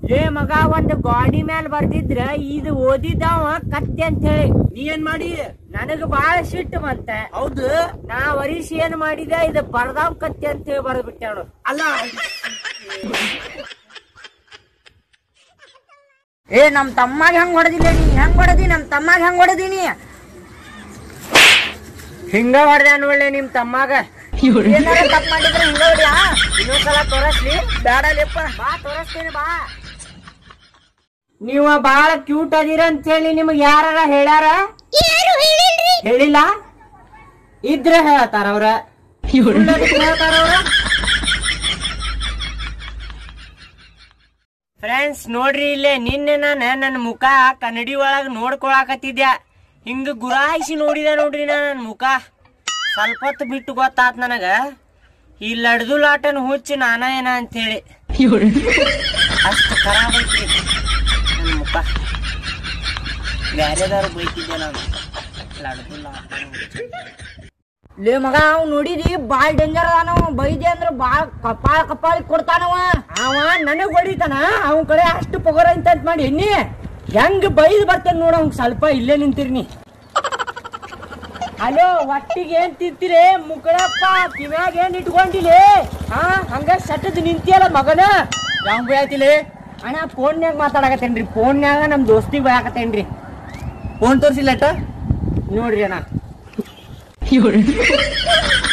ಲೇ ಮಗ ಒಂದ್ ಗಾಡಿ ಮ್ಯಾಲ ಬರ್ದಿದ್ರ ಇದು ಓದಿದ್ದವ ಕತ್ತೆ ಅಂತ ಹೇಳಿ ನೀ ಏನ್ ಮಾಡಿ ನನಗ ಬಾಳ ಸಿಟ್ಟು ಬಂತ ಹೌದು ನಾ ವರೀಶ್ ಏನ್ ಮಾಡಿದೆ ಇದು ಬರ್ದಾವ್ ಕತ್ತೆ ಅಂತ ಹೇಳಿ ಬರ್ದ್ಬಿಟ್ಟೆ ಅವನು ಅಲ್ಲ ಏ ನಮ್ ತಮ್ಮಾಗ ಹೆಂಗ್ ಹೊಡೆದಿಲ್ಲ ನೀ ಹೆಂಗ್ ಹೊಡೆದಿ ನಮ್ ತಮ್ಮಾಗ ಹೆಂಗ್ ಹೊಡೆದಿನಿ ಹಿಂಗ ಹೊಡೆದ ಒಳ್ಳೆ ನಿಮ್ ತಮ್ಮಾಗ ಏನಾರ ತಪ್ಪ ಮಾಡಿದ್ರೆ ಹಿಂಗ ಹೊಡ್ಯಾ ಇನ್ನೊಂದ್ಸಲ ತೋರಸ್ಲಿ ಬೇಡಲೇಪ್ಪ ಬಾ ತೋರಿಸ್ತೀನಿ ಬಾ ನೀವ ಬಾಳ ಕ್ಯೂಟ್ ಅದೀರ ಅಂತ ಹೇಳಿ ನಿಮಗ್ ಯಾರ ಹೇಳ್ಯಾರ ಹೇಳಿಲ್ಲ ಇದ್ರ ಹೇಳ್ತಾರ ಅವ್ರ ಹೇಳ್ತಾರ ಅವ್ರ ಫ್ರೆಂಡ್ಸ್ ನೋಡ್ರಿ ಇಲ್ಲೇ ನಿನ್ನೆ ನಾನು ನನ್ನ ಮುಖ ಕನ್ನಡಿ ಒಳಗ್ ನೋಡ್ಕೊಳಕತ್ತಿದ್ದೆ ಹಿಂಗ ಗುರಾಯಿಸಿ ನೋಡಿದೆ ನೋಡ್ರಿ ನಾ ನನ್ನ ಮುಖ ಸ್ವಲ್ಪ ಹೊತ್ತು ಬಿಟ್ಟು ಗೊತ್ತಾತ್ ನನಗ ಈ ಲಡ್ದು ಲಾಟನ್ ಹುಚ್ಚಿ ನಾನ ಏನ ಅಂತೇಳಿ ಅಷ್ಟು ಖರಾಬ್ ಐತ್ರಿ ನನ್ನ ಮುಖ ಬ್ಯಾರೆದವ್ರು ಬೈತಿದ್ದೆ ನಾನು ಲಡ್ದು ಲಾಟನ್ ಹುಚ್ಚಿ. ಲೇ ಮಗ ಅವ್ ನೋಡಿದಿ ಬಾಳ್ ಡೇಂಜರ್ ಅದಾನವ ಬೈದೆ ಅಂದ್ರ ಬಾಳ್ ಕಪಾಳ ಕಪಾಳಿ ಕೊಡ್ತಾನವ ಅವ ನನಗ್ ಹೊಡಿತಾನ ಅವನ ಕಡೆ ಅಷ್ಟು ಪೊಗರ ಅಂತ ಮಾಡಿ ಎಣ್ಣಿ ಹೆಂಗ್ ಬೈದ್ ಬರ್ತೇನೆ ನೋಡ ಅವ್ನ್ ಸ್ವಲ್ಪ ಇಲ್ಲೇ ನಿಂತಿರ್ನಿ ಹಲೋ ಒಟ್ಟಿಗೆ ಏನ್ ತಿಂತೀರಿ ಮುಕ್ಕಳಪ್ಪ ಕಿವ್ಯಾಗ ಏನ್ ಇಟ್ಕೊಂಡಿಲಿ ಹಾ ಹಂಗ ಸಟ್ಟದ್ ನಿಂತಿಯಲ್ಲ ಮಗನ ಯಾವ ಬೈತಿಲಿ ಅಣ್ಣ ಫೋನ್ಯಾಗ ಮಾತಾಡಕತ್ತೇನ್ರಿ ಫೋನ್ಯಾಗ ನಮ್ ದೋಸ್ತಿಗೆ ಬಯಾಕತ್ತೇನ್ರಿ ಫೋನ್ ತೋರಿಸಿಲ್ಲ ನೋಡ್ರಿ ಅಣ್ಣ